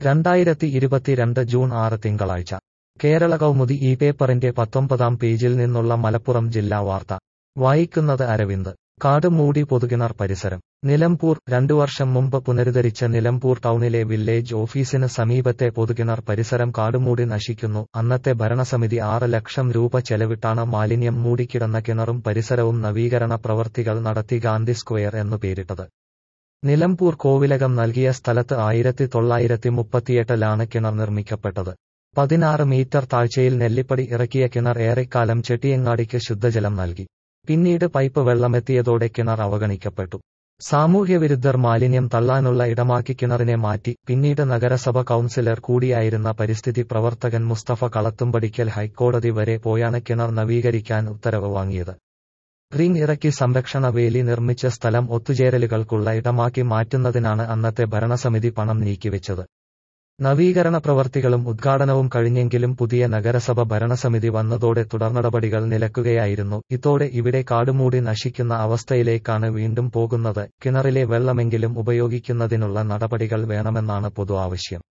രണ്ടായിരത്തി ഇരുപത്തിരണ്ട് ജൂൺ ആറ് തിങ്കളാഴ്ച കേരള കൗമുദി ഈ പേപ്പറിന്റെ പത്തൊമ്പതാം പേജിൽ നിന്നുള്ള മലപ്പുറം ജില്ലാ വാർത്ത വായിക്കുന്നത് അരവിന്ദ് കാട് മൂടി പൊതുകിണർ പരിസരം നിലമ്പൂർ രണ്ടു വർഷം മുമ്പ് പുനരുദ്ധരിച്ച നിലമ്പൂർ ടൗണിലെ വില്ലേജ് ഓഫീസിന് സമീപത്തെ പൊതുകിണർ പരിസരം കാടുമൂടി നശിക്കുന്നു അന്നത്തെ ഭരണസമിതി ആറ് ലക്ഷം രൂപ ചെലവിട്ടാണ് മാലിന്യം മൂടിക്കിടന്ന കിണറും പരിസരവും നവീകരണ പ്രവർത്തികൾ നടത്തി ഗാന്ധി സ്ക്വയർ എന്നു പേരിട്ടത് നിലമ്പൂർ കോവിലകം നൽകിയ സ്ഥലത്ത് ആയിരത്തി തൊള്ളായിരത്തി മുപ്പത്തിയെട്ടിലാണ് കിണർ നിർമ്മിക്കപ്പെട്ടത് പതിനാറ് മീറ്റർ താഴ്ചയിൽ നെല്ലിപ്പടി ഇറക്കിയ കിണർ ഏറെക്കാലം ചെട്ടിയങ്ങാടിക്ക് ശുദ്ധജലം നൽകി പിന്നീട് പൈപ്പ് വെള്ളമെത്തിയതോടെ കിണർ അവഗണിക്കപ്പെട്ടു സാമൂഹ്യവിരുദ്ധർ മാലിന്യം തള്ളാനുള്ള ഇടമാക്കി കിണറിനെ മാറ്റി പിന്നീട് നഗരസഭ കൌൺസിലർ കൂടിയായിരുന്ന പരിസ്ഥിതി പ്രവർത്തകൻ മുസ്തഫ കളത്തുംപടിക്കൽ ഹൈക്കോടതി വരെ പോയാണ് കിണർ നവീകരിക്കാൻ ഉത്തരവ് വാങ്ങിയത് റിംഗ് ഇറക്കി സംരക്ഷണ വേലി നിർമ്മിച്ച സ്ഥലം ഒത്തുചേരലുകൾക്കുള്ള ഇടമാക്കി മാറ്റുന്നതിനാണ് അന്നത്തെ ഭരണസമിതി പണം നീക്കിവെച്ചത് നവീകരണ പ്രവർത്തികളും ഉദ്ഘാടനവും കഴിഞ്ഞെങ്കിലും പുതിയ നഗരസഭ ഭരണസമിതി വന്നതോടെ തുടർനടപടികൾ നിലക്കുകയായിരുന്നു ഇതോടെ ഇവിടെ കാടുമൂടി നശിക്കുന്ന അവസ്ഥയിലേക്കാണ് വീണ്ടും പോകുന്നത് കിണറിലെ വെള്ളമെങ്കിലും ഉപയോഗിക്കുന്നതിനുള്ള നടപടികൾ വേണമെന്നാണ് പൊതു ആവശ്യം